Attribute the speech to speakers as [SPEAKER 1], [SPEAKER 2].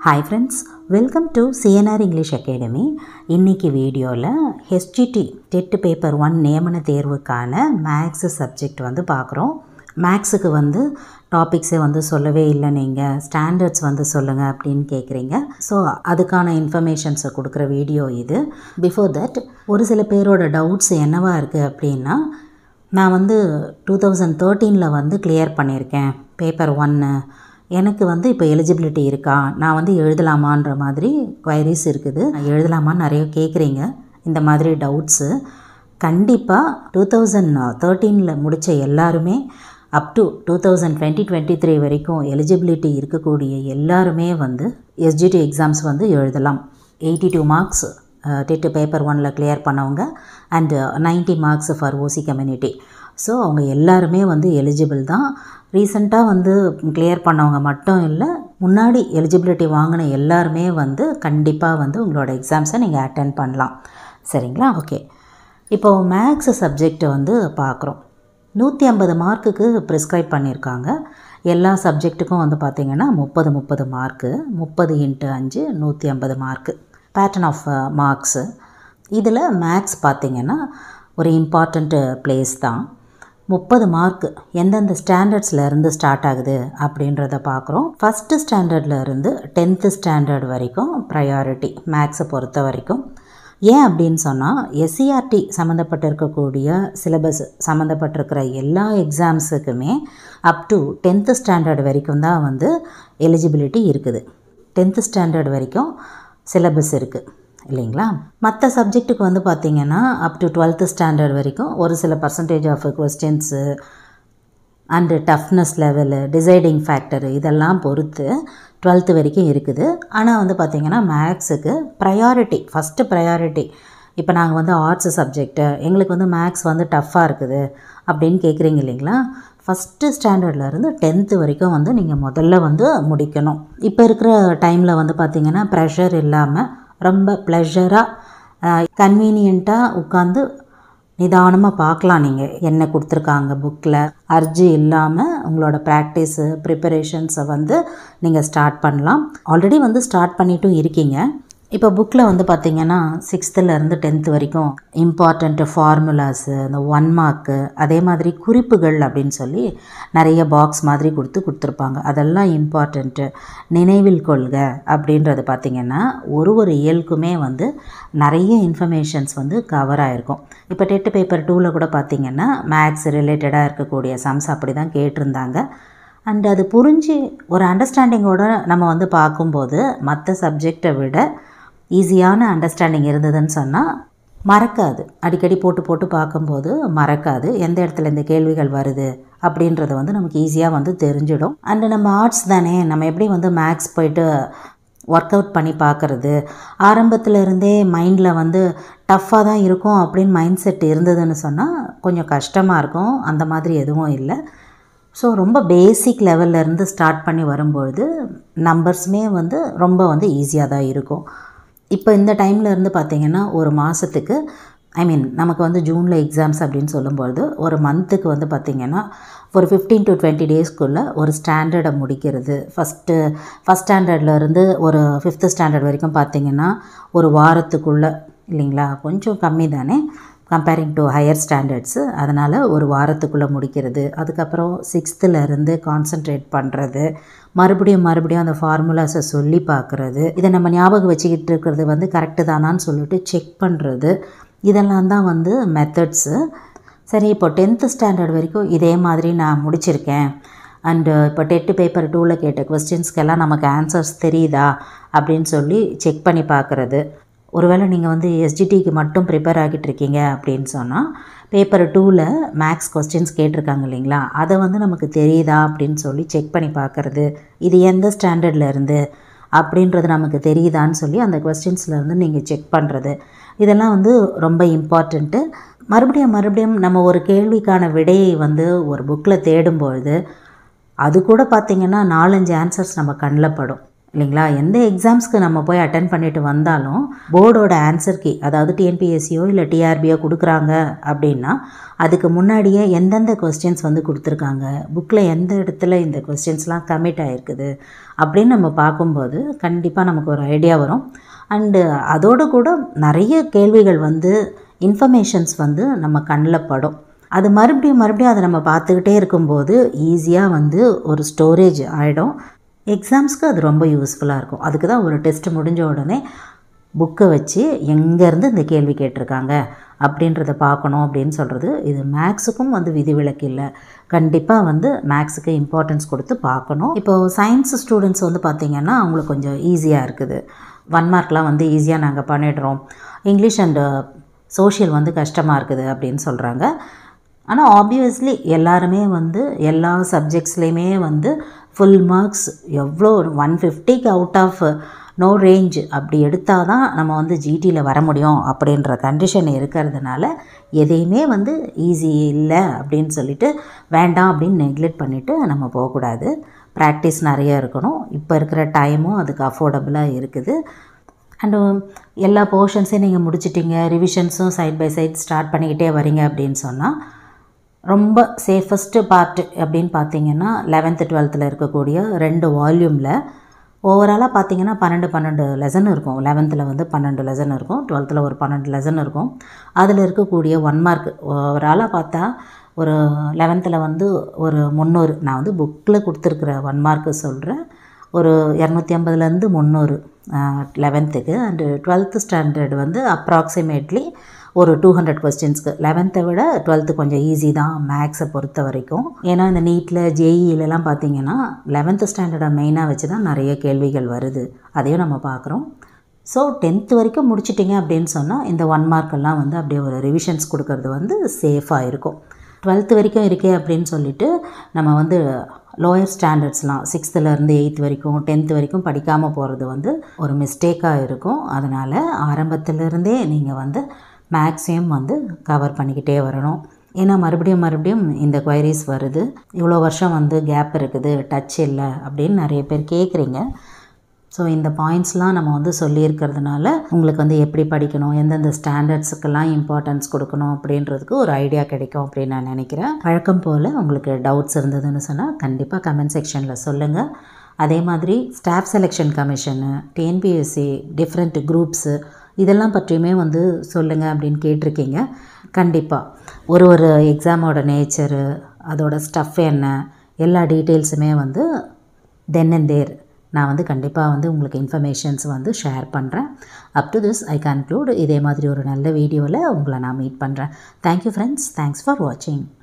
[SPEAKER 1] hi friends welcome to CNR English academy இன்றைக்கி வீடியோவில் HDT dead paper one நியமன தேர்வுக்கான மேக்ஸு சப்ஜெக்ட் வந்து பார்க்குறோம் மேக்ஸுக்கு வந்து டாபிக்ஸே வந்து சொல்லவே இல்லை நீங்கள் ஸ்டாண்டர்ட்ஸ் வந்து சொல்லுங்கள் அப்படின்னு கேட்குறீங்க ஸோ அதுக்கான இன்ஃபர்மேஷன்ஸை கொடுக்குற வீடியோ இது பிஃபோர் தட் ஒரு சில பேரோட டவுட்ஸ் என்னவா இருக்குது அப்படின்னா நான் வந்து டூ தௌசண்ட் தேர்ட்டீனில் வந்து கிளியர் பண்ணியிருக்கேன் பேப்பர் ஒன்று எனக்கு வந்து இப்போ எலிஜிபிலிட்டி இருக்கா நான் வந்து எழுதலாமான்ற மாதிரி குவைரிஸ் இருக்குது எழுதலாமான்னு நிறைய கேட்குறீங்க இந்த மாதிரி டவுட்ஸு கண்டிப்பாக டூ தௌசண்ட் தேர்ட்டீனில் முடித்த எல்லாருமே up to two thousand twenty twenty three வரைக்கும் எலிஜிபிலிட்டி இருக்கக்கூடிய எல்லாருமே வந்து எஸ்ஜிடி எக்ஸாம்ஸ் வந்து எழுதலாம் eighty two marks TET paper ஒனில் கிளியர் பண்ணவங்க and ninety marks for OC community so அவங்க எல்லாருமே வந்து எலிஜிபிள் தான் ரீசெண்டாக வந்து கிளியர் பண்ணவங்க மட்டும் இல்லை முன்னாடி எலிஜிபிலிட்டி வாங்கின எல்லாருமே வந்து கண்டிப்பாக வந்து உங்களோட எக்ஸாம்ஸை நீங்கள் அட்டன் பண்ணலாம் சரிங்களா ஓகே இப்போது மேக்ஸ் சப்ஜெக்டை வந்து பார்க்குறோம் நூற்றி ஐம்பது மார்க்குக்கு ப்ரிஸ்கிரைப் பண்ணியிருக்காங்க எல்லா சப்ஜெக்ட்டுக்கும் வந்து பார்த்திங்கன்னா முப்பது முப்பது மார்க்கு முப்பது இன்ட்டு அஞ்சு நூற்றி ஐம்பது மார்க்கு பேட்டர்ன் ஆஃப் மார்க்ஸு இதில் மேக்ஸ் பார்த்திங்கன்னா ஒரு இம்பார்ட்டண்ட்டு ப்ளேஸ் தான் முப்பது மார்க் எந்தெந்த ஸ்டாண்டர்ட்ஸில் இருந்து ஸ்டார்ட் ஆகுது அப்படின்றத பார்க்குறோம் ஃபஸ்ட்டு ஸ்டாண்டர்டில் இருந்து டென்த்து ஸ்டாண்டர்ட் வரைக்கும் ப்ரையாரிட்டி மேக்ஸை பொறுத்த வரைக்கும் ஏன் அப்படின்னு சொன்னால் எஸ்சிஆர்டி சம்மந்தப்பட்டிருக்கக்கூடிய சிலபஸ் சம்மந்தப்பட்டிருக்கிற எல்லா எக்ஸாம்ஸுக்குமே அப் டு டென்த்து ஸ்டாண்டர்ட் வரைக்கும் தான் வந்து எலிஜிபிலிட்டி இருக்குது டென்த்து ஸ்டாண்டர்ட் வரைக்கும் சிலபஸ் இருக்குது இல்லைங்களா மற்ற சப்ஜெக்ட்டுக்கு வந்து பார்த்திங்கன்னா அப் டு டுவெல்த்து ஸ்டாண்டர்ட் வரைக்கும் ஒரு சில percentage of questions and toughness level deciding factor இதெல்லாம் பொறுத்து டுவெல்த்து வரைக்கும் இருக்குது ஆனால் வந்து பார்த்திங்கன்னா மேக்ஸுக்கு ப்ரையாரிட்டி ஃபஸ்ட்டு ப்ரையாரிட்டி இப்போ நாங்கள் வந்து ஆர்ட்ஸ் சப்ஜெக்ட்டு எங்களுக்கு வந்து மேக்ஸ் வந்து டஃப்பாக இருக்குது அப்படின்னு கேட்குறீங்க இல்லைங்களா ஃபஸ்ட்டு ஸ்டாண்டர்ட்லேருந்து டென்த்து வரைக்கும் வந்து நீங்கள் முதல்ல வந்து முடிக்கணும் இப்போ இருக்கிற டைமில் வந்து பார்த்திங்கன்னா ப்ரெஷர் இல்லாமல் ரொம்ப ப்ளஷராக கன்வீனியண்ட்டாக உட்காந்து நிதானமாக பார்க்கலாம் நீங்கள் என்ன கொடுத்துருக்காங்க புக்கில் அர்ஜி இல்லாமல் உங்களோட ப்ராக்டிஸு ப்ரிப்பரேஷன்ஸை வந்து நீங்கள் ஸ்டார்ட் பண்ணலாம் ஆல்ரெடி வந்து ஸ்டார்ட் பண்ணிட்டும் இருக்கீங்க இப்போ புக்கில் வந்து பார்த்திங்கன்னா சிக்ஸ்த்துலேருந்து டென்த்து வரைக்கும் இம்பார்ட்டண்ட்டு ஃபார்முலாஸு இந்த ஒன் மார்க்கு அதே மாதிரி குறிப்புகள் அப்படின்னு சொல்லி நிறைய பாக்ஸ் மாதிரி கொடுத்து கொடுத்துருப்பாங்க அதெல்லாம் இம்பார்ட்டண்ட்டு நினைவில் கொள்க அப்படின்றது பார்த்திங்கன்னா ஒரு ஒரு இயலுக்குமே வந்து நிறைய இன்ஃபர்மேஷன்ஸ் வந்து கவர் ஆகிருக்கும் இப்போ டெட்டு பேப்பர் டூவில் கூட பார்த்திங்கன்னா மேக்ஸ் ரிலேட்டடாக இருக்கக்கூடிய சம்ஸ் அப்படி தான் கேட்டிருந்தாங்க அண்ட் அது புரிஞ்சு ஒரு அண்டர்ஸ்டாண்டிங்கோடு நம்ம வந்து பார்க்கும்போது மற்ற சப்ஜெக்டை விட ஈஸியான அண்டர்ஸ்டாண்டிங் இருந்ததுன்னு சொன்னால் மறக்காது அடிக்கடி போட்டு போட்டு பார்க்கும்போது மறக்காது எந்த இடத்துல இந்த கேள்விகள் வருது அப்படின்றது வந்து நமக்கு ஈஸியாக வந்து தெரிஞ்சிடும் அண்டு நம்ம ஆர்ட்ஸ் தானே நம்ம எப்படி வந்து மேக்ஸ் போயிட்டு ஒர்க் அவுட் பண்ணி பார்க்குறது ஆரம்பத்தில் இருந்தே மைண்டில் வந்து டஃப்பாக தான் இருக்கும் அப்படின்னு மைண்ட் செட் இருந்ததுன்னு சொன்னால் கொஞ்சம் கஷ்டமாக இருக்கும் அந்த மாதிரி எதுவும் இல்லை ஸோ ரொம்ப பேசிக் லெவல்லேருந்து ஸ்டார்ட் பண்ணி வரும்பொழுது நம்பர்ஸுமே வந்து ரொம்ப வந்து ஈஸியாக தான் இருக்கும் இப்போ இந்த டைமில் இருந்து பார்த்திங்கன்னா ஒரு மாதத்துக்கு ஐ மீன் நமக்கு வந்து ஜூனில் எக்ஸாம்ஸ் அப்படின்னு சொல்லும்பொழுது ஒரு மந்த்துக்கு வந்து பார்த்திங்கன்னா ஒரு ஃபிஃப்டீன் டு டுவெண்ட்டி டேஸ்க்குள்ளே ஒரு ஸ்டாண்டர்டை முடிக்கிறது ஃபஸ்ட்டு ஃபஸ்ட் ஸ்டாண்டர்ட்லேருந்து ஒரு ஃபிஃப்த்து ஸ்டாண்டர்ட் வரைக்கும் பார்த்திங்கன்னா ஒரு வாரத்துக்குள்ளே இல்லைங்களா கொஞ்சம் கம்மி தானே கம்பேரிங் டு ஹையர் ஸ்டாண்டர்ட்ஸு அதனால் ஒரு வாரத்துக்குள்ளே முடிக்கிறது அதுக்கப்புறம் சிக்ஸ்த்துலேருந்து கான்சன்ட்ரேட் பண்ணுறது மறுபடியும் மறுபடியும் அந்த ஃபார்முலாஸை சொல்லி பார்க்குறது இதை நம்ம ஞாபகம் வச்சுக்கிட்டு இருக்கிறது வந்து கரெக்டு தானான்னு சொல்லிட்டு செக் பண்ணுறது இதெல்லாம் தான் வந்து மெத்தட்ஸு சரி இப்போ டென்த்து ஸ்டாண்டர்ட் வரைக்கும் இதே மாதிரி நான் முடிச்சிருக்கேன் அண்டு இப்போ டெட்டு பேப்பர் டூவில் கேட்ட கொஸ்டின்ஸ்க்கெல்லாம் நமக்கு ஆன்சர்ஸ் தெரியுதா அப்படின்னு சொல்லி செக் பண்ணி பார்க்குறது ஒருவேளை நீங்கள் வந்து எஸ்ஜிடிக்கு மட்டும் ப்ரிப்பேர் ஆகிட்டு இருக்கீங்க அப்படின்னு சொன்னால் பேப்பர் டூவில் மேக்ஸ் கொஸ்டின்ஸ் கேட்டிருக்காங்க இல்லைங்களா அதை வந்து நமக்கு தெரியுதா அப்படின்னு சொல்லி செக் பண்ணி பார்க்குறது இது எந்த ஸ்டாண்டர்டில் இருந்து அப்படின்றது நமக்கு தெரியுதான்னு சொல்லி அந்த கொஸ்டின்ஸ்லேருந்து நீங்கள் செக் பண்ணுறது இதெல்லாம் வந்து ரொம்ப இம்பார்ட்டண்ட்டு மறுபடியும் மறுபடியும் நம்ம ஒரு கேள்விக்கான விடையை வந்து ஒரு புக்கில் தேடும்பொழுது அது கூட பார்த்திங்கன்னா நாலஞ்சு ஆன்சர்ஸ் நம்ம கண்ணில் படும் இல்லைங்களா எந்த எக்ஸாம்ஸ்க்கு நம்ம போய் அட்டன் பண்ணிட்டு வந்தாலும் போர்டோட ஆன்சர் கீ அதாவது டிஎன்பிஎஸ்சியோ இல்லை டிஆர்பியோ கொடுக்குறாங்க அப்படின்னா அதுக்கு முன்னாடியே எந்தெந்த கொஸ்டின்ஸ் வந்து கொடுத்துருக்காங்க புக்கில் எந்த இடத்துல இந்த கொஸ்டின்ஸ்லாம் கமிட் ஆகிருக்குது அப்படின்னு நம்ம பார்க்கும்போது கண்டிப்பாக நமக்கு ஒரு ஐடியா வரும் அண்டு அதோடு கூட நிறைய கேள்விகள் வந்து இன்ஃபர்மேஷன்ஸ் வந்து நம்ம கண்ணில் படும் அது மறுபடியும் மறுபடியும் அதை நம்ம பார்த்துக்கிட்டே இருக்கும்போது ஈஸியாக வந்து ஒரு ஸ்டோரேஜ் ஆகிடும் எக்ஸாம்ஸ்க்கு அது ரொம்ப யூஸ்ஃபுல்லாக இருக்கும் அதுக்கு தான் ஒரு டெஸ்ட் முடிஞ்ச உடனே புக்கை வச்சு எங்கேருந்து இந்த கேள்வி கேட்டிருக்காங்க அப்படின்றத பார்க்கணும் அப்படின்னு சொல்கிறது இது மேக்ஸுக்கும் வந்து விதிவிலக்கு இல்லை கண்டிப்பாக வந்து மேக்ஸுக்கு இம்பார்ட்டன்ஸ் கொடுத்து பார்க்கணும் இப்போது சயின்ஸ் ஸ்டூடெண்ட்ஸ் வந்து பார்த்திங்கன்னா அவங்களுக்கு கொஞ்சம் ஈஸியாக இருக்குது ஒன் மார்க்லாம் வந்து ஈஸியாக நாங்கள் பண்ணிடுறோம் இங்கிலீஷ் அண்டு சோஷியல் வந்து கஷ்டமாக இருக்குது அப்படின்னு சொல்கிறாங்க ஆனால் ஆப்வியஸ்லி எல்லாருமே வந்து எல்லா சப்ஜெக்ட்ஸ்லேயுமே வந்து ஃபுல் மார்க்ஸ் எவ்வளோ ஒன் ஃபிஃப்டிக்கு அவுட் ஆஃப் நோ ரேஞ்ச் அப்படி எடுத்தால் தான் நம்ம வந்து ஜிடியில் வர முடியும் அப்படின்ற கண்டிஷன் இருக்கிறதுனால எதையுமே வந்து ஈஸி இல்லை அப்படின்னு சொல்லிட்டு வேண்டாம் அப்படின்னு நெக்லெக்ட் பண்ணிவிட்டு நம்ம போகக்கூடாது ப்ராக்டிஸ் நிறைய இருக்கணும் இப்போ இருக்கிற டைமும் அதுக்கு அஃபோர்டபுளாக இருக்குது அண்டு எல்லா போர்ஷன்ஸையும் நீங்கள் முடிச்சிட்டிங்க ரிவிஷன்ஸும் சைட் பை சைட் ஸ்டார்ட் பண்ணிக்கிட்டே வரீங்க அப்படின்னு சொன்னால் ரொம்ப சேஃபஸ்ட்டு பார்ட்டு அப்படின்னு பார்த்தீங்கன்னா லெவன்த்து டுவெல்த்தில் இருக்கக்கூடிய ரெண்டு வால்யூமில் ஓவராலாக பார்த்தீங்கன்னா பன்னெண்டு பன்னெண்டு லெசன் இருக்கும் லெவன்த்தில் வந்து பன்னெண்டு லெசன் இருக்கும் டுவெல்த்தில் ஒரு பன்னெண்டு லெசன் இருக்கும் அதில் இருக்கக்கூடிய ஒன் மார்க் ஓவராலாக பார்த்தா ஒரு லெவன்த்தில் வந்து ஒரு முந்நூறு நான் வந்து புக்கில் கொடுத்துருக்குற ஒன் மார்க்கு சொல்கிறேன் ஒரு இரநூத்தி ஐம்பதுலேருந்து முந்நூறு லெவன்த்துக்கு அண்டு டுவெல்த்து ஸ்டாண்டர்ட் வந்து அப்ராக்சிமேட்லி ஒரு டூ ஹண்ட்ரட் கொஸ்டின்ஸ்க்கு லெவன்த்தை விட டுவெல்த்து கொஞ்சம் ஈஸி தான் மேக்ஸை பொறுத்த வரைக்கும் ஏன்னா இந்த நீட்டில் ஜேஇலலாம் பார்த்தீங்கன்னா லெவன்த்து ஸ்டாண்டர்டை மெயினாக வச்சு தான் நிறைய கேள்விகள் வருது அதையும் நம்ம பார்க்குறோம் ஸோ டென்த்து வரைக்கும் முடிச்சிட்டிங்க அப்படின்னு சொன்னால் இந்த ஒன் மார்க்கெல்லாம் வந்து அப்படியே ஒரு ரிவிஷன்ஸ் கொடுக்கறது வந்து சேஃபாக இருக்கும் டுவெல்த்து வரைக்கும் இருக்கே அப்படின்னு சொல்லிட்டு நம்ம வந்து லோயர் ஸ்டாண்டர்ட்ஸ்லாம் சிக்ஸ்த்துலேருந்து எயித் வரைக்கும் டென்த்து வரைக்கும் படிக்காமல் போகிறது வந்து ஒரு மிஸ்டேக்காக இருக்கும் அதனால் ஆரம்பத்திலிருந்தே நீங்கள் வந்து மேக்ஸிமம் வந்து கவர் பண்ணிக்கிட்டே வரணும் ஏன்னா மறுபடியும் மறுபடியும் இந்த குவைரிஸ் வருது இவ்வளோ வருஷம் வந்து கேப் இருக்குது டச் இல்லை அப்படின்னு நிறைய பேர் கேட்குறீங்க ஸோ இந்த பாயிண்ட்ஸ்லாம் நம்ம வந்து சொல்லியிருக்கிறதுனால உங்களுக்கு வந்து எப்படி படிக்கணும் எந்தெந்த ஸ்டாண்டர்ட்ஸுக்கெல்லாம் இம்பார்ட்டன்ஸ் கொடுக்கணும் அப்படின்றதுக்கு ஒரு ஐடியா கிடைக்கும் அப்படின்னு நான் நினைக்கிறேன் வழக்கம் போல் உங்களுக்கு டவுட்ஸ் இருந்ததுன்னு சொன்னால் கண்டிப்பாக கமெண்ட் செக்ஷனில் சொல்லுங்கள் அதே மாதிரி staff selection commission TNPSC different groups இதெல்லாம் பற்றியுமே வந்து சொல்லுங்கள் அப்படின்னு கேட்டிருக்கீங்க கண்டிப்பாக ஒரு ஒரு எக்ஸாமோட நேச்சரு அதோட ஸ்டஃப் என்ன எல்லா டீட்டெயில்ஸுமே வந்து தென் அண்ட் தேர் நான் வந்து கண்டிப்பாக வந்து உங்களுக்கு இன்ஃபர்மேஷன்ஸ் வந்து ஷேர் பண்ணுறேன் up to this I conclude இதே மாதிரி ஒரு நல்ல வீடியோவில் உங்களை நான் மீட் பண்ணுறேன் தேங்க்யூ ஃப்ரெண்ட்ஸ் தேங்க்ஸ் ஃபார் வாட்சிங்